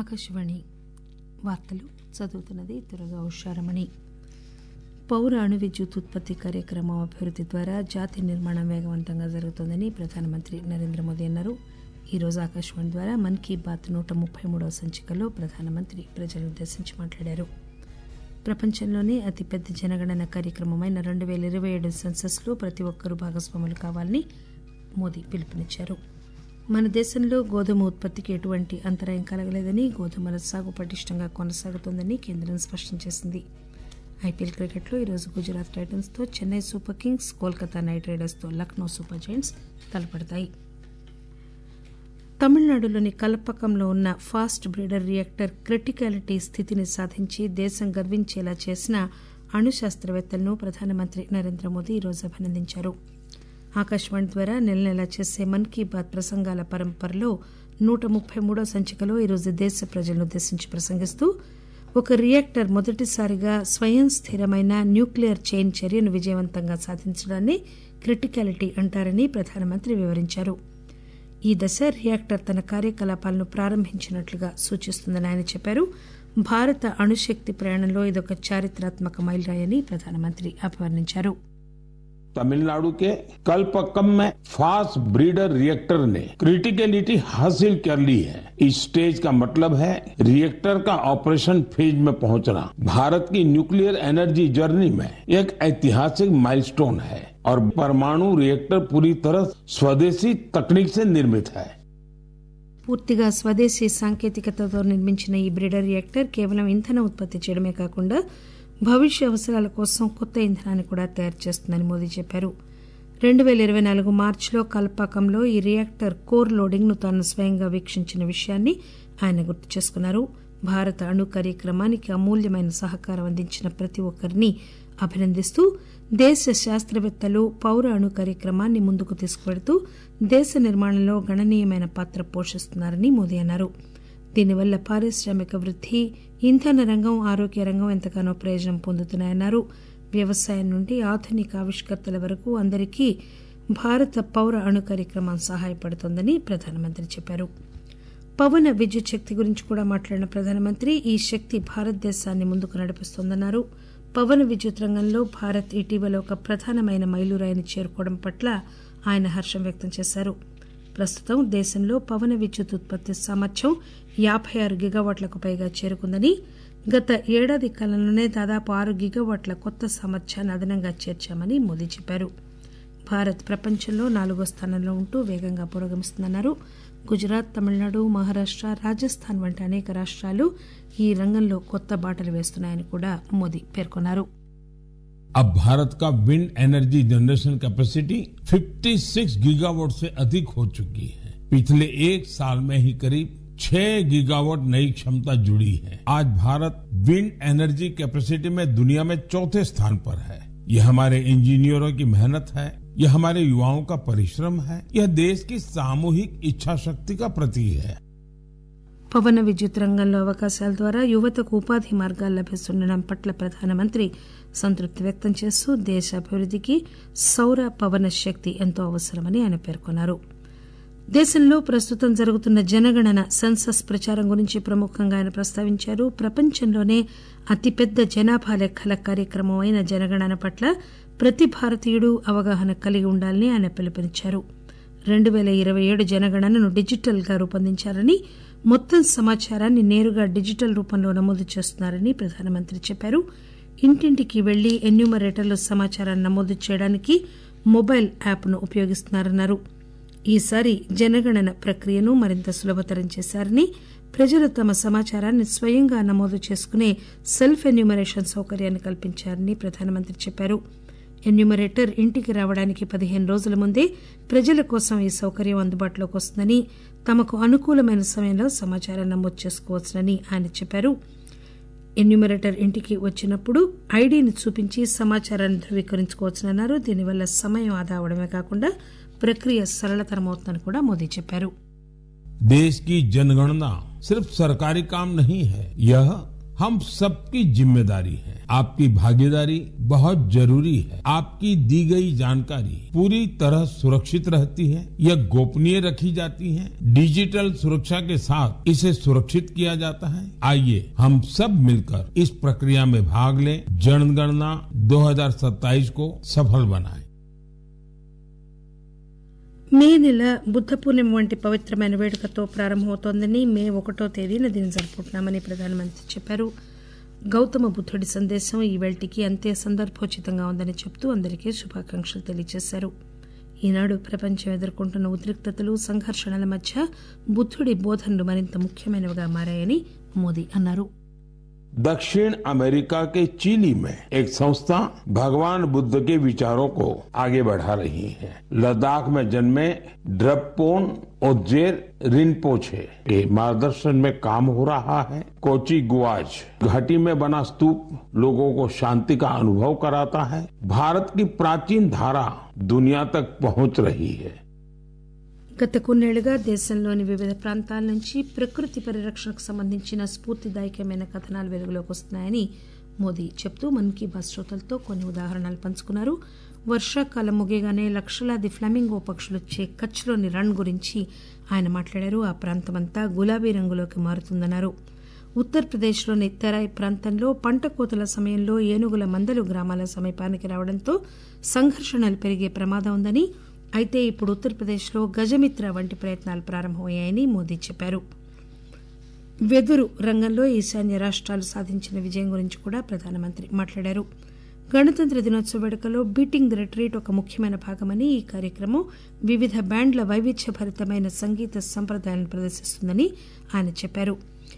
ఆకాశవాణి వార్తలు చదువుతున్నది త్వరగా ఉషారమణి పౌర అణు విద్యుత్ ఉత్పత్తి కార్యక్రమం అభివృద్ది ద్వారా జాతి నిర్మాణం వేగవంతంగా జరుగుతోందని ప్రధానమంత్రి నరేంద్ర మోదీ అన్నారు ఈరోజు ఆకాశవాణి ద్వారా మన్ కీ బాత్ నూట ముప్పై మూడవ సంచికలో ప్రధానమంత్రి ప్రజలనుద్దేశించి మాట్లాడారు ప్రపంచంలోనే అతిపెద్ద జనగణన కార్యక్రమమైన రెండు పేల ఇరవై ఏడు సెన్సెస్లో ప్రతి ఒక్కరూ భాగస్వాములు కావాలని మోదీ పిలుపునిచ్చారు మన దేశంలో గోధుమ ఉత్పత్తికి ఎటువంటి అంతరాయం కలగలేదని గోధుమల సాగు పటిష్టంగా కొనసాగుతోందని కేంద్రం స్పష్టం చేసింది ఐపీఎల్ క్రికెట్లో ఈరోజు గుజరాత్ టైటన్స్తో Chennai super kings Kolkata knight రైడర్స్తో లక్నో సూపర్ జైంట్స్ తలపడతాయి తమిళనాడులోని కల్పకంలో ఉన్న ఫాస్ట్ బ్రీడర్ రియాక్టర్ క్రిటికాలిటీ స్థితిని సాధించి దేశం గర్వించేలా చేసిన అణు శాస్త్రవేత్తలను ప్రధానమంత్రి నరేంద్ర మోదీ ఈరోజు అభినందించారు ఆకాశవాణి ద్వారా నెల నెలా చేసే మన్ కీ బాత్ ప్రసంగాల పరంపరలో నూట ముప్పై మూడో సంచికలో ఈరోజు దేశ ప్రజలను ఉద్దేశించి ప్రసంగిస్తూ ఒక రియాక్టర్ మొదటిసారిగా స్వయం స్థిరమైన న్యూక్లియర్ చైన్ చర్యను విజయవంతంగా సాధించడాన్ని క్రిటికాలిటీ అంటారని ప్రధానమంత్రి వివరించారు ఈ దశ రియాక్టర్ తన కార్యకలాపాలను ప్రారంభించినట్లుగా సూచిస్తుందని ఆయన చెప్పారు భారత అణుశక్తి ప్రయాణంలో ఇదొక చారిత్రాత్మక మైలురాయని ప్రధానమంత్రి అభివర్ణించారు तमिलनाडु के कलपक्कम में फास्ट ब्रीडर रिएक्टर ने क्रिटिकलिटी हासिल कर ली है इस स्टेज का मतलब है रिएक्टर का ऑपरेशन फेज में पहुंचना भारत की न्यूक्लियर एनर्जी जर्नी में एक ऐतिहासिक माइलस्टोन है और परमाणु रिएक्टर पूरी तरह स्वदेशी तकनीक से निर्मित है పూర్తిగా స్వదేశీ సాంకేతికతతో నిర్మించిన ఈ బ్రిడర్ రియాక్టర్ కేవలం ఇంధన ఉత్పత్తి చేయడమే కాకుండా భవిష్య అవసరాల కోసం కొత్త ఇంధనాన్ని కూడా తయారు చేస్తుందని మోదీ చెప్పారు రెండు పేల ఇరవై నాలుగు మార్చిలో కల్పాకంలో ఈ రియాక్టర్ కోర్ లోడింగ్ ను తాను స్వయంగా వీక్షించిన విషయాన్ని ఆయన గుర్తు చేసుకున్నారు భారత అణు కార్యక్రమానికి అమూల్యమైన సహకారం అందించిన ప్రతి ఒక్కరిని అభినందిస్తూ దేశ శాస్త్రవేత్తలు పౌర అణు కార్యక్రమాన్ని ముందుకు తీసుకువెడుతూ దేశ నిర్మాణంలో గణనీయమైన పాత్ర పోషిస్తున్నారని మోదీ అన్నారు దీనివల్ల పారిశ్రామిక వృద్ది ఇంధన రంగం ఆరోగ్య రంగం ఎంతగానో ప్రయోజనం పొందుతున్నాయన్నారు వ్యవసాయం నుండి ఆధునిక ఆవిష్కర్తల వరకు అందరికీ భారత పౌర అణు కార్యక్రమం సహాయపడుతోందని ప్రధానమంత్రి చెప్పారు పవన విద్యుత్ శక్తి గురించి కూడా మాట్లాడిన ప్రధానమంత్రి ఈ శక్తి భారతదేశాన్ని ముందుకు నడిపిస్తోందన్నారు పవన విద్యుత్ రంగంలో భారత్ ఇటీవల ఒక ప్రధానమైన మైలురాయిని చేరుకోవడం పట్ల ఆయన హర్షం వ్యక్తం చేశారు ప్రస్తుతం దేశంలో పవన విద్యుత్ ఉత్పత్తి సామర్థ్యం యాబై ఆరు గిగావాట్లకు పైగా చేరుకుందని గత ఏడాది కాలంలోనే దాదాపు ఆరు గిగావాట్ల కొత్త సామర్థ్యాన్ని అదనంగా చేర్చామని మోదీ చెప్పారు భారత్ ప్రపంచంలో నాలుగో స్థానంలో ఉంటూ వేగంగా పురోగమిస్తుందన్నారు గుజరాత్ తమిళనాడు మహారాష్ట రాజస్థాన్ వంటి అనేక రాష్ట్రాలు ఈ రంగంలో కొత్త బాటలు వేస్తున్నాయని కూడా మోదీ పేర్కొన్నారు अब भारत का wind energy generation capacity 56 gigawatt से अधिक हो चुकी है पिछले एक साल में ही करीब 6 गीगावाट नई क्षमता जुड़ी है आज भारत विंड एनर्जी कैपेसिटी में दुनिया में चौथे स्थान पर है यह हमारे इंजीनियरों की मेहनत है यह हमारे युवाओं का परिश्रम है यह देश की सामूहिक इच्छा शक्ति का प्रतीक है పవన విద్యుత్ రంగంలో అవకాశాల ద్వారా యువతకు ఉపాధి మార్గాలు లభిస్తుండడం పట్ల ప్రధానమంత్రి సంతృప్తి వ్యక్తం చేస్తూ దేశ అభివృద్దికి సౌర పవన శక్తి ఎంతో అవసరమని ఆయన పేర్కొన్నారు దేశంలో ప్రస్తుతం జరుగుతున్న జనగణన సెన్సస్ ప్రచారం గురించి ప్రముఖంగా ఆయన ప్రస్తావించారు ప్రపంచంలోనే అతిపెద్ద జనాభా లెక్కల కార్యక్రమం అయిన జనగణన పట్ల ప్రతి భారతీయుడు అవగాహన కలిగి ఉండాలని ఆయన పిలుపునిచ్చారు రెండు పేల ఇరవై ఏడు జనగణనను డిజిటల్ గా రూపొందించారని మొత్తం సమాచారాన్ని నేరుగా డిజిటల్ రూపంలో నమోదు చేస్తున్నారని ప్రధానమంత్రి చెప్పారు ఇంటింటికి వెళ్లి ఎన్యూమరేటర్లు సమాచారాన్ని నమోదు చేయడానికి మొబైల్ యాప్ ను ఉపయోగిస్తున్నారన్నారు ఈసారి జనగణన ప్రక్రియను మరింత సులభతరం చేశారని ప్రజలు తమ సమాచారాన్ని స్వయంగా నమోదు చేసుకునే సెల్ఫ్ ఎన్యూమరేషన్ సౌకర్యాన్ని కల్పించారని ప్రధానమంత్రి చెప్పారు ఎన్యూమరేటర్ ఇంటికి రావడానికి పదిహేను రోజుల ముందే ప్రజల కోసం ఈ సౌకర్యం అందుబాటులోకి వస్తుందని తమకు అనుకూలమైన సమయంలో సమాచారం నమోదు చేసుకోవచ్చునని ఆయన చెప్పారు ఎన్యూమరేటర్ ఇంటికి వచ్చినప్పుడు ఐడీని చూపించి సమాచారాన్ని ధృవీకరించుకోవచ్చునన్నారు దీనివల్ల సమయం ఆదా అవడమే కాకుండా ప్రక్రియ సరళతరమవుతుందని కూడా మోదీ చెప్పారు देश की जनगणना सिर्फ सरकारी काम नहीं है यह हम सबकी जिम्मेदारी है आपकी भागीदारी बहुत जरूरी है आपकी दी गई जानकारी पूरी तरह सुरक्षित रहती है यह गोपनीय रखी जाती है डिजिटल सुरक्षा के साथ इसे सुरक्षित किया जाता है आइए हम सब मिलकर इस प्रक्रिया में भाग लें जनगणना 2027 को सफल बनाएं మే నెల బుద్ధ పూర్ణిమ వంటి పవిత్రమైన వేడుకతో ప్రారంభమవుతోందని మే ఒకటో తేదీన దీన్ని జరుపుకుంటున్నామని ప్రధానమంత్రి చెప్పారు గౌతమ బుద్ధుడి సందేశం ఈ వేల్టికి అంతే సందర్భోచితంగా ఉందని చెబుతూ అందరికీ శుభాకాంక్షలు తెలియజేశారు ఈనాడు ప్రపంచం ఎదుర్కొంటున్న ఉద్రిక్తతలు సంఘర్షణల మధ్య బుద్ధుడి బోధనలు మరింత ముఖ్యమైనవిగా మారాయని మోదీ అన్నారు दक्षिण अमेरिका के चिली में एक संस्था भगवान बुद्ध के विचारों को आगे बढ़ा रही है लद्दाख में जन्मे ड्रपोन ओजेर रिनपोछे के मार्गदर्शन में काम हो रहा है कोची गुआज घाटी में बना स्तूप लोगों को शांति का अनुभव कराता है भारत की प्राचीन धारा दुनिया तक पहुंच रही है గత కొన్నేళ్లుగా దేశంలోని వివిధ ప్రాంతాల నుంచి ప్రకృతి పరిరక్షణకు సంబంధించిన స్ఫూర్తిదాయకమైన కథనాలు వెలుగులోకి వస్తున్నాయని మోదీ చెప్తూ మన్ కీ బాత్ శ్రోతలతో కొన్ని ఉదాహరణలు పంచుకున్నారు వర్షాకాలం ముగియగానే లక్షలాది ఫ్లమింగో పక్షులు వచ్చే కచ్లోని రన్ గురించి ఆయన మాట్లాడారు ఆ ప్రాంతమంతా గులాబీ రంగులోకి మారుతుందన్నారు ఉత్తరప్రదేశ్లోని తెరాయ్ ప్రాంతంలో పంట కోతల సమయంలో ఏనుగుల మందలు గ్రామాల సమీపానికి రావడంతో సంఘర్షణలు పెరిగే ప్రమాదం ఉందని అయితే ఇప్పుడు ఉత్తరప్రదేశ్లో గజమిత్ర వంటి ప్రయత్నాలు ప్రారంభమయ్యాయని మోదీ చెప్పారు వెదురు రంగంలో ఈశాన్య రాష్ట్రాలు సాధించిన విజయం గురించి కూడా ప్రధానమంత్రి మాట్లాడారు గణతంత్ర దినోత్సవ వేడుకలో బీటింగ్ ది రిట్రీట్ ఒక ముఖ్యమైన భాగమని ఈ కార్యక్రమం వివిధ బ్యాండ్ల వైవిధ్యభరితమైన సంగీత సంప్రదాయాలను ప్రదర్శిస్తుందని ఆయన చెప్పారు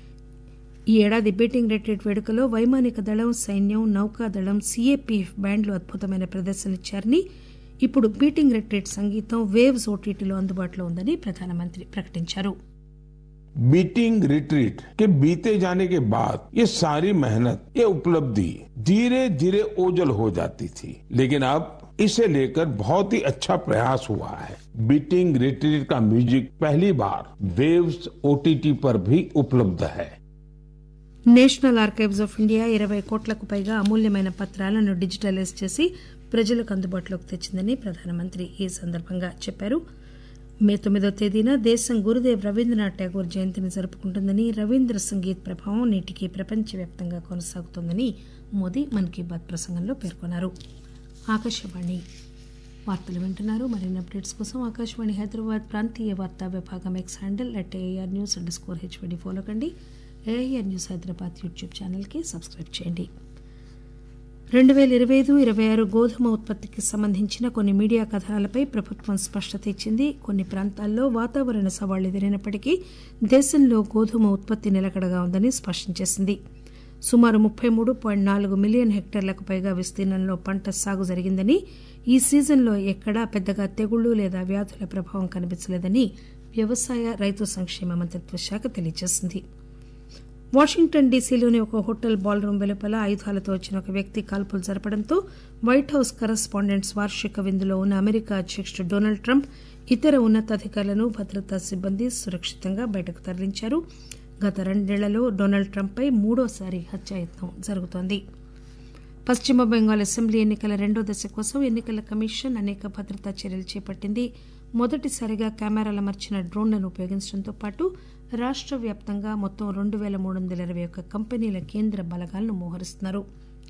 ఈ ఏడాది బీటింగ్ రిట్రీట్ వేడుకలో వైమానిక దళం సైన్యం నౌకాదళం సీఏపీఎఫ్ బ్యాండ్లు అద్భుతమైన ప్రదర్శనలిచ్చారని ఇప్పుడు బీటింగ్ రిట్రీట్ సంగీతం వేవ్స్ ఓటీటీలో అందుబాటులో ఉందని ప్రధానమంత్రి ప్రకటించారు बीटिंग रिट्रीट के बीते जाने के बाद ये सारी मेहनत ये उपलब्धि धीरे धीरे ओझल हो जाती थी लेकिन अब इसे लेकर बहुत ही अच्छा प्रयास हुआ है बीटिंग रिट्रीट का म्यूजिक पहली बार वेव्स ओटीटी पर भी उपलब्ध है నేషనల్ ఆర్కైవ్స్ ఆఫ్ ఇండియా ఇరవై కోట్లకు పైగా అమూల్యమైన పత్రాలను డిజిటలైజ్ చేసి ప్రజలకు అందుబాటులోకి తెచ్చిందని ప్రధానమంత్రి ఈ సందర్భంగా చెప్పారు మే తొమ్మిదో తేదీన దేశం గురుదేవ్ రవీంద్రనాథ్ ఠాగూర్ జయంతిని జరుపుకుంటుందని రవీంద్ర సంగీత్ ప్రభావం నేటికి ప్రపంచవ్యాప్తంగా కొనసాగుతోందని మోదీ మన్ కీ బాత్ ప్రసంగంలో పేర్కొన్నారు ఆకాశవాణి వార్తలు వింటున్నారు మరిన్ని అప్డేట్స్ కోసం ఆకాశవాణి హైదరాబాద్ ప్రాంతీయ వార్తా విభాగం X handle at AIR news underscore HYD follow కండి ఏఆర్ న్యూస్ హైదరాబాద్ యూట్యూబ్ ఛానల్కి సబ్స్క్రైబ్ చేయండి రెండు పేల ఇరవై ఐదు ఇరవై ఆరు గోధుమ ఉత్పత్తికి సంబంధించిన కొన్ని మీడియా కథనాలపై ప్రభుత్వం స్పష్టత ఇచ్చింది కొన్ని ప్రాంతాల్లో వాతావరణ సవాళ్లు ఎదురైనప్పటికీ దేశంలో గోధుమ ఉత్పత్తి నిలకడగా ఉందని స్పష్టం చేసింది సుమారు ముప్పై మూడు పాయింట్ నాలుగు మిలియన్ హెక్టార్లకు పైగా విస్తీర్ణంలో పంట సాగు జరిగిందని ఈ సీజన్లో ఎక్కడా పెద్దగా తెగుళ్లు లేదా వ్యాధుల ప్రభావం కనిపించలేదని వ్యవసాయ రైతు సంక్షేమ మంత్రిత్వ శాఖ తెలియజేసింది వాషింగ్టన్ డీసీలోని ఒక హోటల్ బాల్ రూమ్ వెలుపల ఆయుధాలతో వచ్చిన ఒక వ్యక్తి కాల్పులు జరపడంతో వైట్ హౌస్ కరస్పాండెంట్స్ వార్షిక విందులో ఉన్న అమెరికా అధ్యకుడు డొనాల్డ్ ట్రంప్ ఇతర ఉన్నతాధికారులను భద్రతా సిబ్బంది సురక్షితంగా బయటకు తరలించారు గత రెండేళ్లలో డొనాల్డ్ ట్రంప్పై మూడోసారి హత్యాయత్నం జరుగుతోంది పశ్చిమ బెంగాల్ అసెంబ్లీ ఎన్నికల రెండో దశ కోసం ఎన్నికల కమిషన్ అనేక భద్రతా చర్యలు చేపట్టింది మొదటిసారిగా కెమెరాల మర్చిన డ్రోన్లను ఉపయోగించడంతో పాటు రాష్ట్ర వ్యాప్తంగా మొత్తం రెండు పేల మూడు వందల ఇరవై ఒక్క కంపెనీల కేంద్ర బలగాలను మోహరిస్తున్నారు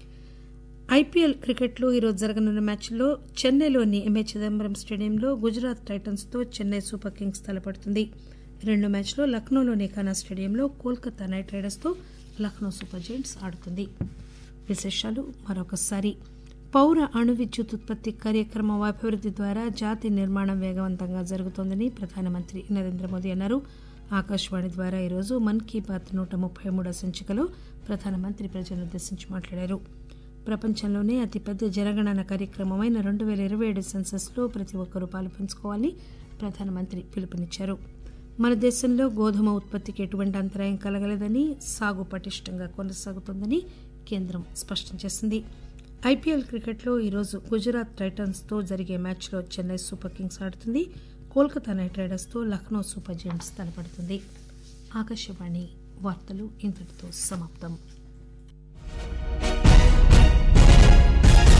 ఐపీఎల్ క్రికెట్లో ఈరోజు జరగనున్న మ్యాచ్లో చెన్నైలోని ఎంఏ చిదంబరం స్టేడియంలో గుజరాత్ టైటన్స్ తో చెన్నై సూపర్ కింగ్స్ తలపడుతుంది రెండు మ్యాచ్లో లక్నోలోని ఖానా స్టేడియంలో కోల్కతా నైట్ రైడర్స్ తో లక్నో సూపర్ జైంట్స్ ఆడుతుంది విశేషాలు మరొకసారి పౌర అణు విద్యుత్ ఉత్పత్తి కార్యక్రమం అభివృద్ది ద్వారా జాతి నిర్మాణం వేగవంతంగా జరుగుతోందని ప్రధానమంత్రి నరేంద్ర మోదీ అన్నారు ఆకాశవాణి ద్వారా ఈరోజు మన్ కీ బాత్ నూట ముప్పై మూడో సంచికలో ప్రధానమంత్రి ప్రజలనుద్దేశించి మాట్లాడారు ప్రపంచంలోనే అతిపెద్ద జనగణన కార్యక్రమమైన రెండు పేల ఇరవై ఏడు సెన్సస్ లో ప్రతి ఒక్కరూ పాలు పంచుకోవాలని ప్రధానమంత్రి పిలుపునిచ్చారు మన దేశంలో గోధుమ ఉత్పత్తికి ఎటువంటి అంతరాయం కలగలేదని సాగు పటిష్టంగా కొనసాగుతోందని కేంద్రం స్పష్టం చేసింది ఐపీఎల్ క్రికెట్లో ఈరోజు గుజరాత్ టైటన్స్ తో జరిగే మ్యాచ్లో చెన్నై సూపర్ కింగ్స్ ఆడుతుంది కోల్కతా నైట్ రైడర్స్ తో లక్నో సూపర్ జెయింట్స్ తలపడుతుంది ఆకాశవాణి వార్తలు ఇంతటితో సమాప్తం